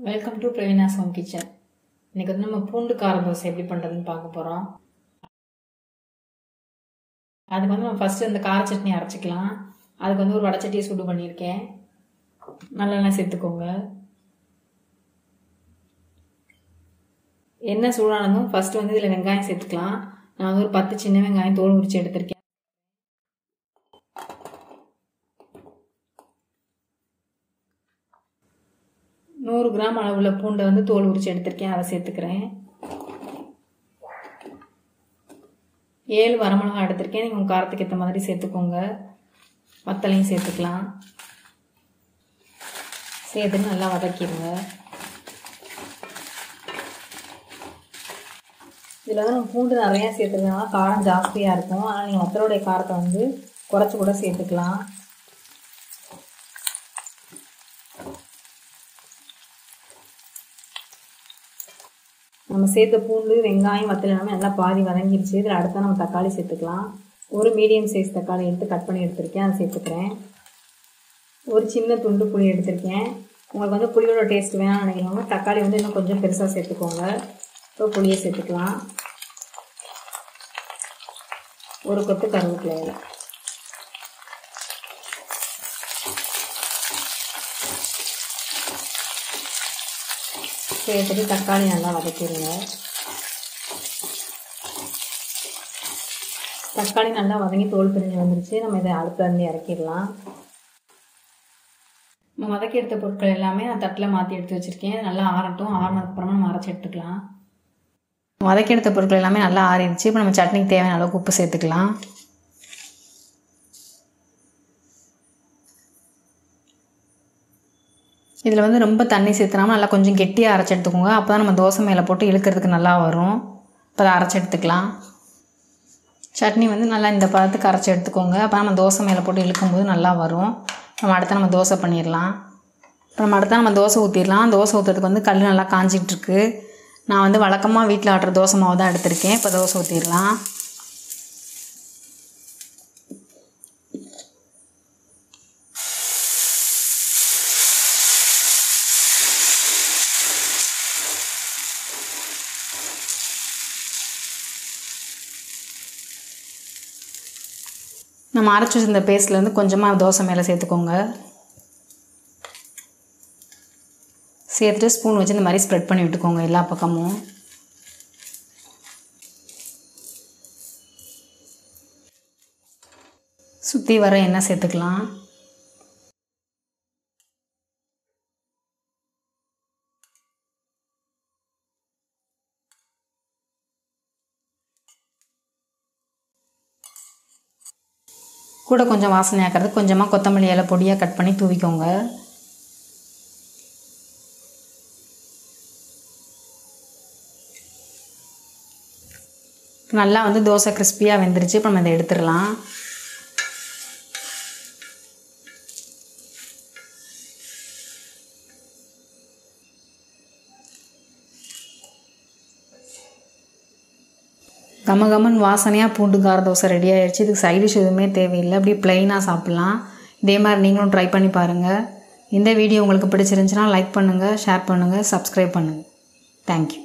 welcome to Praveena's home kitchen இன்னைக்கு வந்து நம்ம பூண்டு கார தோசை எப்படி பண்ணுறதுன்னு பார்க்க போகிறோம் அதுக்கு வந்து நம்ம ஃபஸ்ட்டு இந்த கார சட்னி அரைச்சிக்கலாம் அதுக்கு வந்து ஒரு வடச்சட்டியை சூடு பண்ணியிருக்கேன் நல்லெண்ணெய் சேர்த்துக்கோங்க எண்ணெய் சூடானதும் ஃபஸ்ட்டு வந்து இதில் வெங்காயம் சேர்த்துக்கலாம் நான் வந்து ஒரு பத்து சின்ன வெங்காயம் தோல் உரிச்சு எடுத்திருக்கேன் நூறு கிராம் அளவுள்ள பூண்டை வந்து தோல் உரிச்சு எடுத்திருக்கேன் அதை சேர்த்துக்கிறேன் ஏழு வரமிளகா எடுத்திருக்கேன் நீங்கள் உங்கள் காரத்துக்கு ஏற்ற மாதிரி சேர்த்துக்கோங்க வத்தலையும் சேர்த்துக்கலாம் சேர்த்துட்டு நல்லா வதக்கிடுங்க இதில் வந்து நம்ம பூண்டு நிறையா சேர்த்துருக்கனால காரம் ஜாஸ்தியாக இருக்கும் ஆனால் நீங்கள் வத்தலோடைய காரத்தை வந்து குறைச்சி கூட சேர்த்துக்கலாம் நம்ம சேர்த்த பூண்டு வெங்காயம் வத்தல் எல்லாமே நல்லா பாதி வதங்கிருச்சு இதில் அடுத்த நம்ம தக்காளி சேர்த்துக்கலாம் ஒரு மீடியம் சைஸ் தக்காளி எடுத்து கட் பண்ணி எடுத்திருக்கேன் அதை சேர்த்துக்கிறேன் ஒரு சின்ன துண்டு புளி எடுத்திருக்கேன் உங்களுக்கு வந்து புளியோட டேஸ்ட் வேணாம்னு நினைக்கிறவங்க தக்காளி வந்து இன்னும் கொஞ்சம் பெருசாக சேர்த்துக்கோங்க இப்போ புளியை சேர்த்துக்கலாம் ஒரு கொத்து கருவேப்பிலையில் சேர்த்துட்டு தக்காளி நல்லா வதக்கிடுங்க தக்காளி நல்லா வதங்கி தோல் பிரிஞ்சு வந்துருச்சு நம்ம இதை அடுப்புல இருந்து இறக்கிடலாம் நம்ம வதக்கி எடுத்த பொருட்கள் எல்லாமே நான் தட்டில் மாற்றி எடுத்து வச்சுருக்கேன் நல்லா ஆறட்டும் ஆறினதுக்கப்புறமா நம்ம அரைச்சி எடுத்துக்கலாம் வதக்கி எடுத்த பொருட்கள் எல்லாமே நல்லா ஆறிடுச்சு இப்போ நம்ம சட்னிக்கு தேவையான அளவுக்கு உப்பு சேர்த்துக்கலாம் இதில் வந்து ரொம்ப தண்ணி சேர்த்துனாமல் நல்லா கொஞ்சம் கெட்டியாக அரைச்சி எடுத்துக்கோங்க அப்போ தான் நம்ம தோசை மேலே போட்டு இழுக்கிறதுக்கு நல்லா வரும் இப்போ அதை அரைச்சி எடுத்துக்கலாம் சட்னி வந்து நல்லா இந்த பதத்துக்கு அரைச்சி எடுத்துக்கோங்க அப்போ நம்ம தோசை மேலே போட்டு இழுக்கும்போது நல்லா வரும் நம்ம அடுத்த நம்ம தோசை பண்ணிடலாம் இப்போ நம்ம அடுத்த நம்ம தோசை ஊற்றிடலாம் தோசை ஊற்றுறதுக்கு வந்து கல் நல்லா காஞ்சிக்கிட்டு இருக்கு நான் வந்து வழக்கமாக வீட்டில் ஆட்டுற தோசை மாவு தான் எடுத்திருக்கேன் இப்போ தோசை ஊற்றிடலாம் நம்ம அரைச்சி வச்சிருந்த பேஸ்ட்லேருந்து கொஞ்சமாக தோசை மேலே சேர்த்துக்கோங்க சேர்த்துட்டு ஸ்பூன் வச்சு இந்த மாதிரி ஸ்ப்ரெட் பண்ணி விட்டுக்கோங்க எல்லா பக்கமும் சுற்றி வர எண்ணெய் சேர்த்துக்கலாம் கூட கொஞ்சம் வாசனை ஆக்கிறது கொஞ்சமாக கொத்தமல்லி இலை பொடியாக கட் பண்ணி தூவிக்கோங்க நல்லா வந்து தோசை கிறிஸ்பியாக வெந்துருச்சு இப்போ நம்ம இதை எடுத்துடலாம் கம கமன் வாசனையாக பூண்டு கார தோசை ரெடி ஆயிடுச்சு இதுக்கு சைடிஷ் எதுவுமே தேவையில்லை அப்படியே ப்ளைனாக சாப்பிட்லாம் இதே மாதிரி நீங்களும் ட்ரை பண்ணி பாருங்கள் இந்த வீடியோ உங்களுக்கு பிடிச்சிருந்துச்சுன்னா லைக் பண்ணுங்கள் ஷேர் பண்ணுங்கள் சப்ஸ்கிரைப் பண்ணுங்கள் தேங்க்யூ